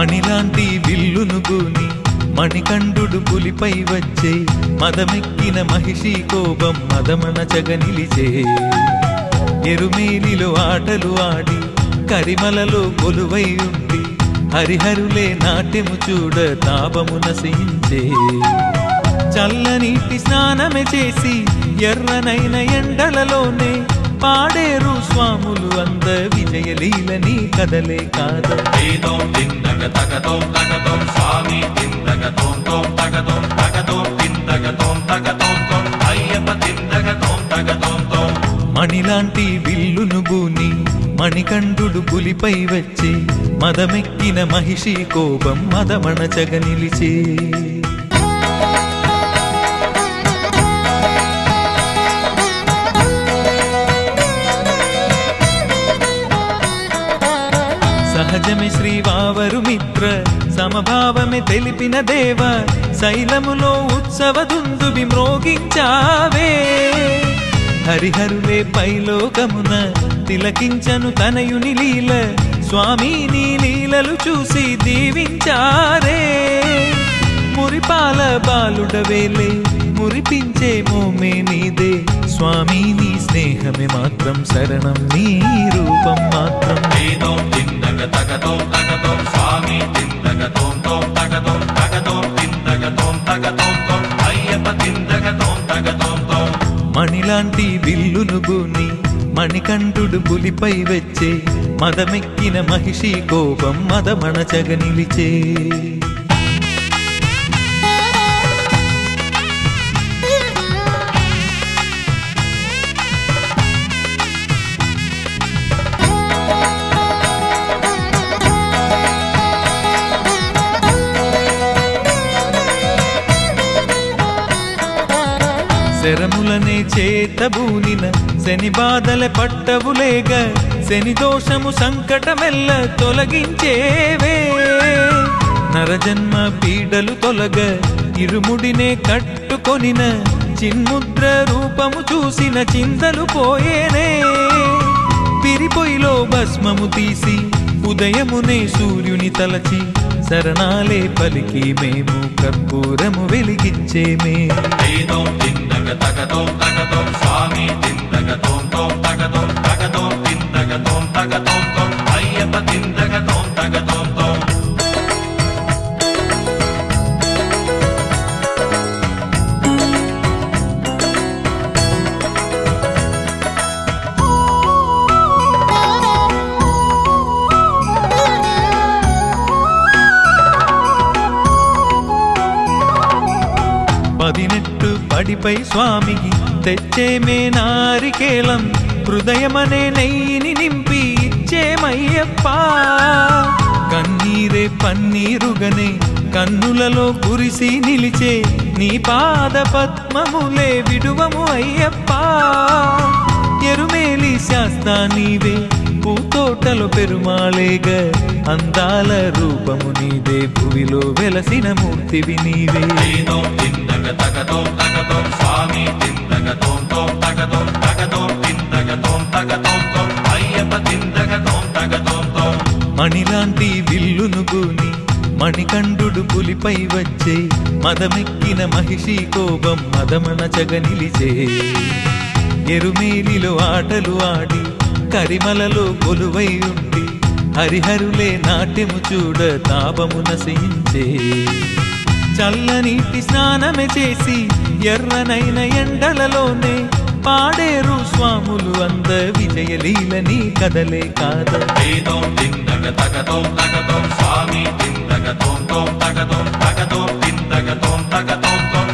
మణిలాంటి విల్లును గూని మణికంఠుడు పులిపై వచ్చే మదమెక్కిన మహిషి కోపం మదమనచగ నిలిచే ఎరుమేలిలో ఆటలు ఆడి కరిమలలో కొలువై ఉండి హరిహరులే నాట్యము చూడ తాపము నశించే చల్లనీటి స్నానమే చేసి ఎర్రనైన ఎండలలోనే పాడేరు స్వాములు అంద విజయలీలని కదలే కాదు ఏదోం తిందగ తగదోం తగదోం స్వామి తిందగ తోం తోం తగదోం తగదోం తిందగ తోం తగదోం తోం అయ్యప్ప తిందగ తోం తగదోం తోం మణిలాంటి విల్లును బూని మణికంఠుడు పులిపై వచ్చి మదమెక్కిన మహిషి కోపం మదమణచగ నిలిచే సహజమే శ్రీవావరు మిత్ర సమభావమే తెలిపిన దేవ శైలములో ఉత్సవ దుందుబి మ్రోగించావే హరిహరులే పైలోకమున తిలకించను తనయుని లీల స్వామి నీ లీలలు చూసి దీవించారే మురిపాల బాలుడవేలే మురిపించే మోమే నీదే స్వామి నీ స్నేహమే మాత్రం శరణం నీ రూపం మాత్రం ఏదోం తిందగ తగదోం తగదోం స్వామి తిందగ తోం తోం తగదోం తగదోం తిందగ తోం తగదోం తోం అయ్యప్ప తిందగ తోం తగదోం తోం మణిలాంటి విల్లును గూని మణికంఠుడు పులిపై వచ్చే మదమెక్కిన మహిషి కోపం మదమణచగ నిలిచే శరములనే చేతబూనిన శని బాధల పట్టవులేగ శని దోషము సంకటమెల్ల తొలగించేవే నరజన్మ పీడలు తొలగ ఇరుముడినే కట్టుకొనిన చిన్ముద్ర రూపము చూసిన చింతలు పోయేనే పిరిపొయిలో భస్మము తీసి ఉదయమునే సూర్యుని తలచి శరణాలే పలికి మేము కర్పూరము వెలిగించేమే ఏదోం తిందగ తగదోం తగదోం స్వామి తిందగ తోం తోం తగదోం తగదోం తిందగ తోం తగదోం తోం అయ్యప్ప తిందగ తోం తగదోం తోం పదినెట్టు పడిపై స్వామికి తెచ్చేమే నారికేళం హృదయమనే నెయ్యిని నింపి ఇచ్చేమయ్యప్ప కన్నీరే పన్నీరుగనే కన్నులలో కురిసి నిలిచే నీ పాద పద్మములే విడువము అయ్యప్ప ఎరుమేలి శాస్తా నీవే పూతోటలో పెరుమాళేగ అందాల రూపము నీదే భువిలో వెలసిన మూర్తివి నీవే ఏదోం తిందగ తగదోం తగదోం స్వామి తిందగ తోం తోం తగదోం తగదోం తిందగ తోం తగదోం తోం అయ్యప్ప తిందగ తోం తగదోం తోం మణిలాంటి విల్లును గూని మణికంఠుడు పులిపై వచ్చే మదమెక్కిన మహిషి కోపం మదమనచగ నిలిచే ఎరుమేలిలో ఆటలు ఆడి కరిమలలో కొలువై ఉండి హరిహరులే నాట్యము చూడ తాపము నశించే చల్లనీటి స్నానమే చేసి ఎర్రనైన ఎండలలోనే పాడేరు స్వాములు అంద విజయలీలని కదలే కాద ఏదోం తిందగ తగదోం తగదోం స్వామి తిందగ తోం తోం తగదోం తగదోం తిందగ తోం తగదోం తోం